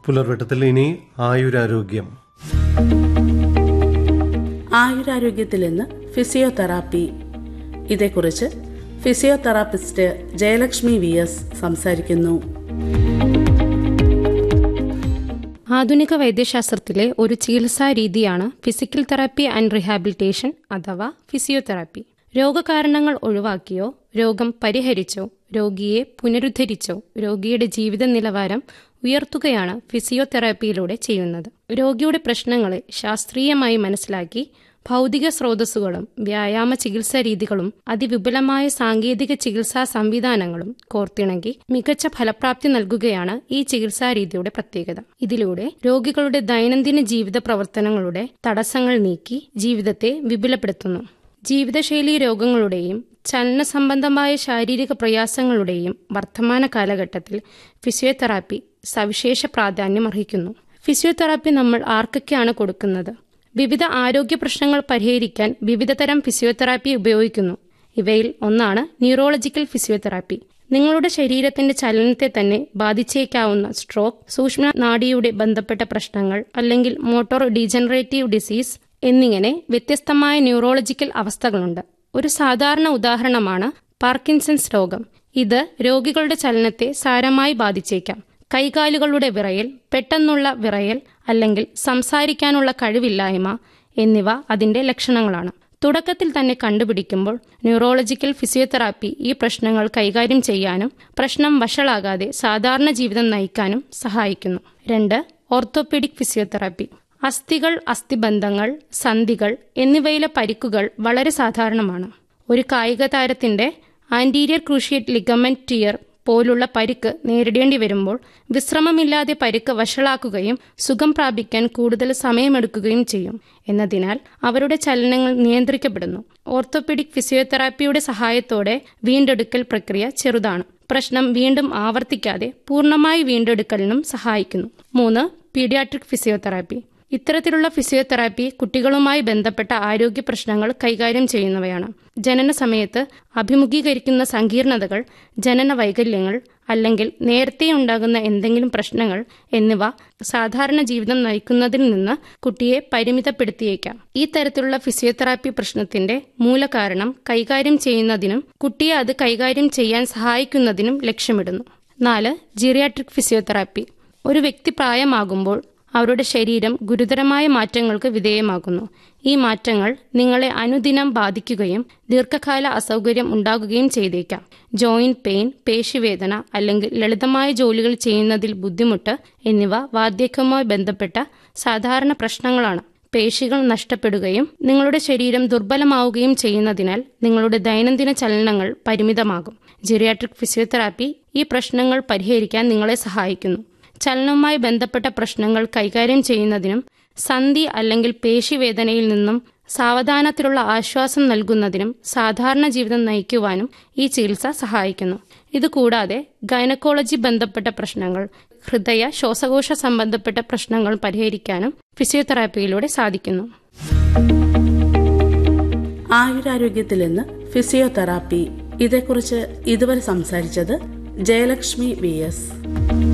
പുലർവട്ടത്തിൽ ഇനി ആയുരാരോഗ്യം ആയുരാരോഗ്യത്തിൽ ഇന്ന് ഫിസിയോതെറാപ്പി ഇതേക്കുറിച്ച് ഫിസിയോതെറാപ്പിസ്റ്റ് ജയലക്ഷ്മി വി എസ് സംസാരിക്കുന്നു ആധുനിക വൈദ്യശാസ്ത്രത്തിലെ ഒരു ചികിത്സാ രീതിയാണ് ഫിസിക്കൽ തെറാപ്പി ആൻഡ് റിഹാബിലിറ്റേഷൻ അഥവാ ഫിസിയോതെറാപ്പി രോഗകാരണങ്ങൾ ഒഴിവാക്കിയോ രോഗം പരിഹരിച്ചോ രോഗിയെ പുനരുദ്ധരിച്ചോ രോഗിയുടെ ജീവിത നിലവാരം ഉയർത്തുകയാണ് ഫിസിയോതെറാപ്പിയിലൂടെ ചെയ്യുന്നത് രോഗിയുടെ പ്രശ്നങ്ങളെ ശാസ്ത്രീയമായി മനസ്സിലാക്കി ഭൗതിക സ്രോതസ്സുകളും വ്യായാമ ചികിത്സാ രീതികളും അതിവിപുലമായ സാങ്കേതിക ചികിത്സാ സംവിധാനങ്ങളും കോർത്തിണങ്ങി മികച്ച ഫലപ്രാപ്തി നൽകുകയാണ് ഈ ചികിത്സാ രീതിയുടെ പ്രത്യേകത ഇതിലൂടെ രോഗികളുടെ ദൈനംദിന ജീവിത പ്രവർത്തനങ്ങളുടെ തടസ്സങ്ങൾ നീക്കി ജീവിതത്തെ വിപുലപ്പെടുത്തുന്നു ജീവിതശൈലി രോഗങ്ങളുടെയും ചലന സംബന്ധമായ ശാരീരിക പ്രയാസങ്ങളുടെയും വർത്തമാന കാലഘട്ടത്തിൽ ഫിസിയോതെറാപ്പി സവിശേഷ പ്രാധാന്യം അർഹിക്കുന്നു ഫിസിയോതെറാപ്പി നമ്മൾ ആർക്കൊക്കെയാണ് കൊടുക്കുന്നത് വിവിധ ആരോഗ്യ പ്രശ്നങ്ങൾ പരിഹരിക്കാൻ വിവിധതരം ഫിസിയോതെറാപ്പി ഉപയോഗിക്കുന്നു ഇവയിൽ ഒന്നാണ് ന്യൂറോളജിക്കൽ ഫിസിയോതെറാപ്പി നിങ്ങളുടെ ശരീരത്തിന്റെ ചലനത്തെ തന്നെ ബാധിച്ചേക്കാവുന്ന സ്ട്രോക്ക് സൂക്ഷ്മ നാഡിയുടെ ബന്ധപ്പെട്ട പ്രശ്നങ്ങൾ അല്ലെങ്കിൽ മോട്ടോർ ഡീജനറേറ്റീവ് ഡിസീസ് എന്നിങ്ങനെ വ്യത്യസ്തമായ ന്യൂറോളജിക്കൽ അവസ്ഥകളുണ്ട് ഒരു സാധാരണ ഉദാഹരണമാണ് പാർക്കിൻസൺസ് രോഗം ഇത് രോഗികളുടെ ചലനത്തെ സാരമായി ബാധിച്ചേക്കാം കൈകാലുകളുടെ വിറയൽ പെട്ടെന്നുള്ള വിറയൽ അല്ലെങ്കിൽ സംസാരിക്കാനുള്ള കഴിവില്ലായ്മ എന്നിവ അതിന്റെ ലക്ഷണങ്ങളാണ് തുടക്കത്തിൽ തന്നെ കണ്ടുപിടിക്കുമ്പോൾ ന്യൂറോളജിക്കൽ ഫിസിയോതെറാപ്പി ഈ പ്രശ്നങ്ങൾ കൈകാര്യം ചെയ്യാനും പ്രശ്നം വഷളാകാതെ സാധാരണ ജീവിതം നയിക്കാനും സഹായിക്കുന്നു രണ്ട് ഓർത്തോപീഡിക് ഫിസിയോതെറാപ്പി അസ്ഥികൾ അസ്ഥിബന്ധങ്ങൾ സന്ധികൾ എന്നിവയിലെ പരിക്കുകൾ വളരെ സാധാരണമാണ് ഒരു കായിക താരത്തിന്റെ ആന്റീരിയർ ക്രൂഷിയേറ്റ് ലിഗമെന്റ് ടിയർ പോലുള്ള പരിക്ക് നേരിടേണ്ടി വരുമ്പോൾ വിശ്രമമില്ലാതെ പരിക്ക് വഷളാക്കുകയും സുഖം പ്രാപിക്കാൻ കൂടുതൽ സമയമെടുക്കുകയും ചെയ്യും എന്നതിനാൽ അവരുടെ ചലനങ്ങൾ നിയന്ത്രിക്കപ്പെടുന്നു ഓർത്തോപെഡിക് ഫിസിയോതെറാപ്പിയുടെ സഹായത്തോടെ വീണ്ടെടുക്കൽ പ്രക്രിയ ചെറുതാണ് പ്രശ്നം വീണ്ടും ആവർത്തിക്കാതെ പൂർണ്ണമായി വീണ്ടെടുക്കലിനും സഹായിക്കുന്നു മൂന്ന് പീഡിയാട്രിക് ഫിസിയോതെറാപ്പി ഇത്തരത്തിലുള്ള ഫിസിയോതെറാപ്പി കുട്ടികളുമായി ബന്ധപ്പെട്ട ആരോഗ്യ പ്രശ്നങ്ങൾ കൈകാര്യം ചെയ്യുന്നവയാണ് ജനന സമയത്ത് അഭിമുഖീകരിക്കുന്ന സങ്കീർണതകൾ ജനന വൈകല്യങ്ങൾ അല്ലെങ്കിൽ നേരത്തെ ഉണ്ടാകുന്ന എന്തെങ്കിലും പ്രശ്നങ്ങൾ എന്നിവ സാധാരണ ജീവിതം നയിക്കുന്നതിൽ നിന്ന് കുട്ടിയെ പരിമിതപ്പെടുത്തിയേക്കാം ഈ തരത്തിലുള്ള ഫിസിയോതെറാപ്പി പ്രശ്നത്തിന്റെ മൂലകാരണം കൈകാര്യം ചെയ്യുന്നതിനും കുട്ടിയെ അത് കൈകാര്യം ചെയ്യാൻ സഹായിക്കുന്നതിനും ലക്ഷ്യമിടുന്നു നാല് ജിറിയാട്രിക് ഫിസിയോതെറാപ്പി ഒരു വ്യക്തി പ്രായമാകുമ്പോൾ അവരുടെ ശരീരം ഗുരുതരമായ മാറ്റങ്ങൾക്ക് വിധേയമാകുന്നു ഈ മാറ്റങ്ങൾ നിങ്ങളെ അനുദിനം ബാധിക്കുകയും ദീർഘകാല അസൗകര്യം ഉണ്ടാകുകയും ചെയ്തേക്കാം ജോയിന്റ് പെയിൻ പേശിവേദന അല്ലെങ്കിൽ ലളിതമായ ജോലികൾ ചെയ്യുന്നതിൽ ബുദ്ധിമുട്ട് എന്നിവ വാർദ്ധക്യവുമായി ബന്ധപ്പെട്ട സാധാരണ പ്രശ്നങ്ങളാണ് പേശികൾ നഷ്ടപ്പെടുകയും നിങ്ങളുടെ ശരീരം ദുർബലമാവുകയും ചെയ്യുന്നതിനാൽ നിങ്ങളുടെ ദൈനംദിന ചലനങ്ങൾ പരിമിതമാകും ജിറിയാട്രിക് ഫിസിയോതെറാപ്പി ഈ പ്രശ്നങ്ങൾ പരിഹരിക്കാൻ നിങ്ങളെ സഹായിക്കുന്നു ചലനവുമായി ബന്ധപ്പെട്ട പ്രശ്നങ്ങൾ കൈകാര്യം ചെയ്യുന്നതിനും സന്ധി അല്ലെങ്കിൽ പേശിവേദനയിൽ നിന്നും സാവധാനത്തിലുള്ള ആശ്വാസം നൽകുന്നതിനും സാധാരണ ജീവിതം നയിക്കുവാനും ഈ ചികിത്സ സഹായിക്കുന്നു ഇതുകൂടാതെ ഗൈനക്കോളജി ബന്ധപ്പെട്ട പ്രശ്നങ്ങൾ ഹൃദയ ശ്വാസകോശ സംബന്ധപ്പെട്ട പ്രശ്നങ്ങൾ പരിഹരിക്കാനും ഫിസിയോതെറാപ്പിയിലൂടെ സാധിക്കുന്നു ആയുരാരോഗ്യത്തിൽ ഇന്ന് ഫിസിയോതെറാപ്പി ഇതേക്കുറിച്ച് ഇതുവരെ സംസാരിച്ചത് ജയലക്ഷ്മി വി എസ്